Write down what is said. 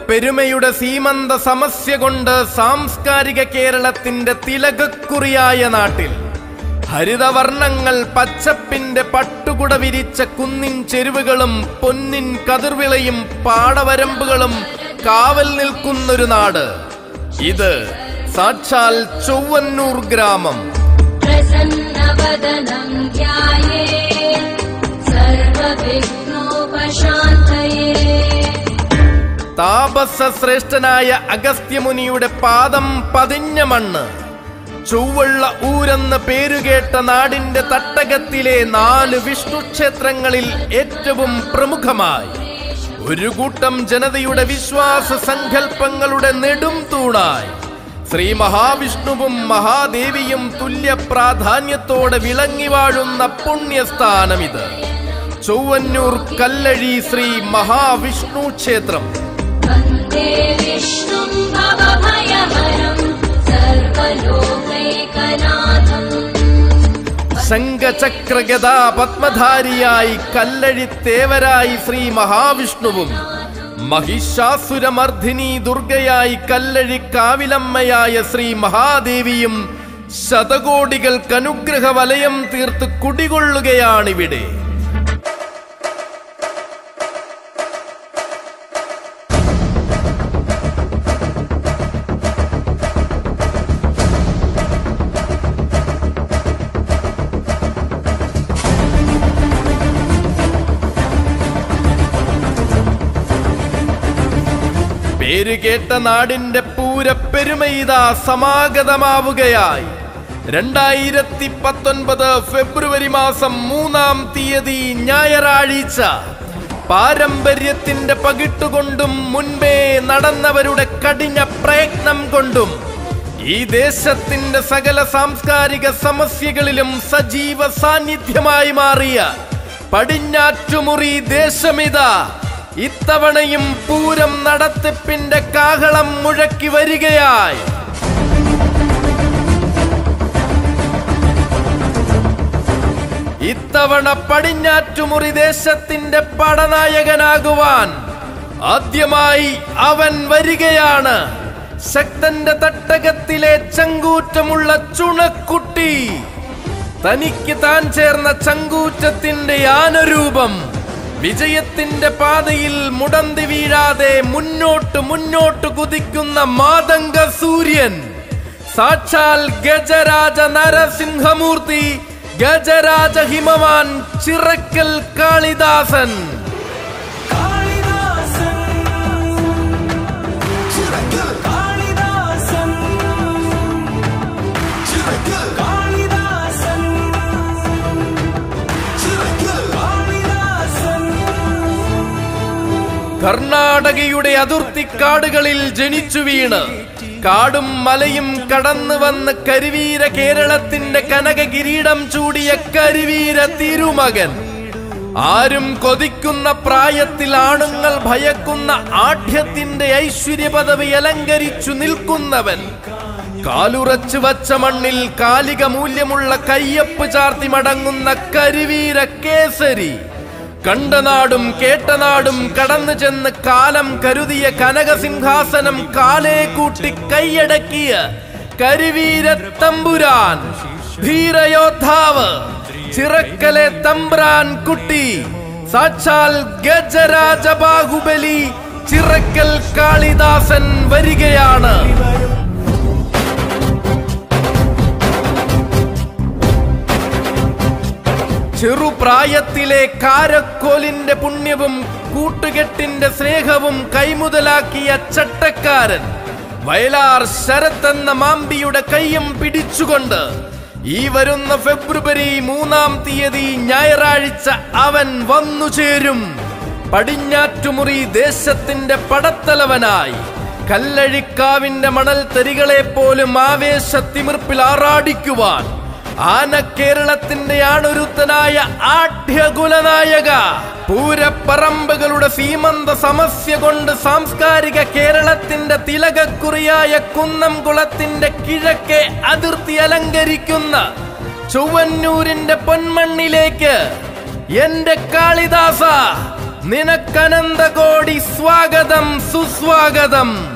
പെരുമയുടെ സീമന്ത സമസ്യ കൊണ്ട് സാംസ്കാരിക കേരളത്തിന്റെ തിലകക്കുറിയായ നാട്ടിൽ ഹരിതവർണ്ണങ്ങൾ പച്ചപ്പിന്റെ പട്ടുകുട വിരിച്ച കുന്നിൻ ചെരുവുകളും പൊന്നിൻ കതിർവിളയും പാടവരമ്പുകളും കാവൽ നിൽക്കുന്നൊരു നാട് ഇത് സാക്ഷാൽ ചൊവ്വന്നൂർ ഗ്രാമം प्रसन्नवदनं ध्याये सर्वविघ्नोपशान्तये താപസ ശ്രേഷ്ഠനായ അഗസ്ത്യമുനിയുടെ പാദം പതിഞ്ഞ മണ്ണ് ചൊവ്വുള്ള ഊരെന്ന് പേരുകേട്ട നാടിന്റെ തട്ടകത്തിലെ നാല് വിഷ്ണു ക്ഷേത്രങ്ങളിൽ ഏറ്റവും പ്രമുഖമായി ഒരു കൂട്ടം ജനതയുടെ വിശ്വാസ സങ്കല്പങ്ങളുടെ നെടും തൂണായി ശ്രീ മഹാവിഷ്ണുവും മഹാദേവിയും തുല്യ പ്രാധാന്യത്തോടെ വിളങ്ങി വാഴുന്ന പുണ്യസ്ഥാനമിത് ചൊവ്വന്നൂർ കല്ലഴി ശ്രീ മഹാവിഷ്ണു ക്ഷേത്രം वन्दे विष्णुं भवभयहरं सर्वलोकैकनाथम् ശംഖചക്രഗതാ പത്മധാരിയായി കല്ലഴിത്തേവരായി ശ്രീ മഹാവിഷ്ണുവും മഹിഷാസുരമർദ്ദിനി ദുർഗയായി കല്ലഴി കാവിലമ്മയായ ശ്രീ മഹാദേവിയും ശതകോടികൾക്ക് അനുഗ്രഹ വലയം തീർത്ത് കുടികൊള്ളുകയാണിവിടെ പേരുകേട്ട നാടിന്റെ പൂരപ്പെരുമയിതാ സമാഗതമാവുകയായി രണ്ടായിരത്തി പത്തൊൻപത് ഫെബ്രുവരി മാസം മൂന്നാം തീയതി ഞായറാഴ്ച പാരമ്പര്യത്തിന്റെ പകിട്ടുകൊണ്ടും മുൻപേ നടന്നവരുടെ കഠിന പ്രയത്നം കൊണ്ടും ഈ ദേശത്തിന്റെ സകല സാംസ്കാരിക സമസ്യകളിലും സജീവ സാന്നിധ്യമായി മാറിയ പടിഞ്ഞാറ്റുമുറി ദേശമിതാ ഇത്തവണയും പൂരം നടത്തിപ്പിന്റെ കാഹളം മുഴക്കി വരികയായി ഇത്തവണ പടിഞ്ഞാറ്റുമുറി ദേശത്തിന്റെ പടനായകനാകുവാൻ ആദ്യമായി അവൻ വരികയാണ് ശക്തന്റെ തട്ടകത്തിലെ ചങ്കൂറ്റമുള്ള ചുണക്കുട്ടി തനിക്ക് താൻ ചേർന്ന ചങ്കൂറ്റത്തിന്റെ ആനരൂപം വിജയത്തിന്റെ പാതയിൽ മുടന്തി വീഴാതെ മുന്നോട്ട് മുന്നോട്ട് കുതിക്കുന്ന മാതംഗ സൂര്യൻ സാക്ഷാൽ ഗജരാജ നരസിംഹമൂർത്തി ഗജരാജ ഹിമവാൻ ചിറക്കൽ കാളിദാസൻ കാളിദാസൻ കാളിദാസൻ കാളിദാസൻ കാളിദാസൻ കർണാടകയുടെ അതിർത്തിക്കാടുകളിൽ ജനിച്ചു വീണ് കാടും മലയും കടന്നു വന്ന് കരിവീര കേരളത്തിന്റെ കനക കിരീടം ചൂടിയ കരിവീര തിരുമകൻ ആരും കൊതിക്കുന്ന പ്രായത്തിൽ ആണുങ്ങൾ ഭയക്കുന്ന ആഢ്യത്തിന്റെ ഐശ്വര്യ പദവി അലങ്കരിച്ചു നിൽക്കുന്നവൻ കാലുറച്ചു വച്ച മണ്ണിൽ കാലിക മൂല്യമുള്ള കയ്യപ്പ് ചാർത്തി മടങ്ങുന്ന കരിവീര കേസരി കണ്ട നാടും കേട്ട നാടും കടന്നു ചെന്ന് കാലം കരുതിയ കനകസിംഹാസനം കാലേ കൂട്ടി കൈയടക്കിയ കരിവീര തമ്പുരാൻ ധീരയോദ്ധാവ് ചിറക്കലെ തമ്പ്രാൻ കുട്ടി സാക്ഷാൽ ഗജരാജ ബാഹുബലി ചിറക്കൽ കാളിദാസൻ വരികയാണ് ചെറുപ്രായത്തിലെ കാരക്കോലിന്റെ പുണ്യവും കൂട്ടുകെട്ടിന്റെ സ്നേഹവും കൈമുതലാക്കിയ ചട്ടക്കാരൻ വയലാർ ശരത് എന്ന മാമ്പിയുടെ കൈയും പിടിച്ചുകൊണ്ട് ഈ വരുന്ന ഫെബ്രുവരി മൂന്നാം തീയതി ഞായറാഴ്ച അവൻ വന്നു ചേരും പടിഞ്ഞാറ്റുമുറി ദേശത്തിന്റെ പടത്തലവനായി കല്ലഴിക്കാവിന്റെ മണൽ തരികളെ പോലും ആവേശത്തിമിർപ്പിൽ ആറാടിക്കുവാൻ ആന കേരളത്തിന്റെ ആണൊരുത്തനായ ആഢ്യകുലനായക പൂരപ്പറമ്പുകളുടെ സീമന്ത സമസ്യ കൊണ്ട് സാംസ്കാരിക കേരളത്തിന്റെ തിലകക്കുറിയായ കുന്നംകുളത്തിന്റെ കിഴക്കെ അതിർത്തി അലങ്കരിക്കുന്ന ചൊവ്വന്നൂരിന്റെ പൊന്മണ്ണിലേക്ക് എന്റെ കാളിദാസ നിനക്കനന്തകോടി സ്വാഗതം സുസ്വാഗതം